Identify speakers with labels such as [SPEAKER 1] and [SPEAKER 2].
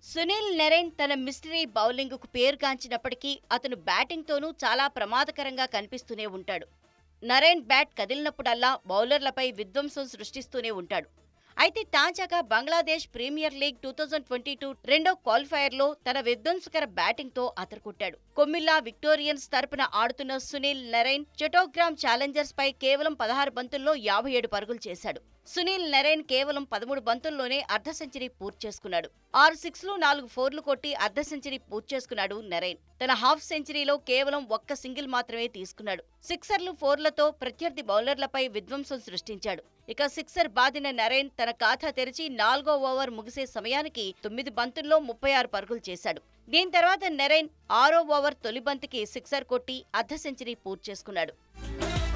[SPEAKER 1] సునీల్ నరేన్ తన మిస్టరీ బౌలింగ్కు పేరుగాంచినప్పటికీ అతను బ్యాటింగ్తోనూ చాలా ప్రమాదకరంగా కనిపిస్తూనే ఉంటాడు నరేన్ బ్యాట్ కదిలినప్పుడల్లా బౌలర్లపై విధ్వంసం సృష్టిస్తూనే ఉంటాడు అయితే తాజాగా Bangladesh premier league two thousand twenty two రెండో క్వాలిఫైయర్లో తన విధ్వంసకర బ్యాటింగ్తో అతరుకొట్టాడు కొమ్మిల్లా విక్టోరియన్స్ తరపున ఆడుతున్న సునీల్ నరైన్ చటోగ్రామ్ ఛాలెంజర్స్ పై కేవలం పదహారు బంతుల్లో యాభై ఏడు పరుగులు చేశాడు సునీల్ నరైన్ కేవలం పదమూడు బంతుల్లోనే అర్ధ సెంచరీ పూర్తి చేసుకున్నాడు ఆరు సిక్స్లు నాలుగు ఫోర్లు కొట్టి అర్ధ సెంచరీ పూర్తి చేసుకున్నాడు నరైన్ తన హాఫ్ సెంచరీలో కేవలం ఒక్క సింగిల్ మాత్రమే తీసుకున్నాడు సిక్సర్లు ఫోర్లతో ప్రత్యర్థి బౌలర్లపై విధ్వంసం సృష్టించాడు ఇక సిక్సర్ బాదిన నరైన్ తన ఖాతా తెరిచి నాలుగో ఓవర్ ముగిసే సమయానికి తొమ్మిది బంతుల్లో ముప్పై ఆరు పరుగులు చేశాడు దీని తర్వాత నరైన్ ఆరో ఓవర్ తొలి బంతికి సిక్సర్ కొట్టి అర్ధ సెంచరీ పూర్తి చేసుకున్నాడు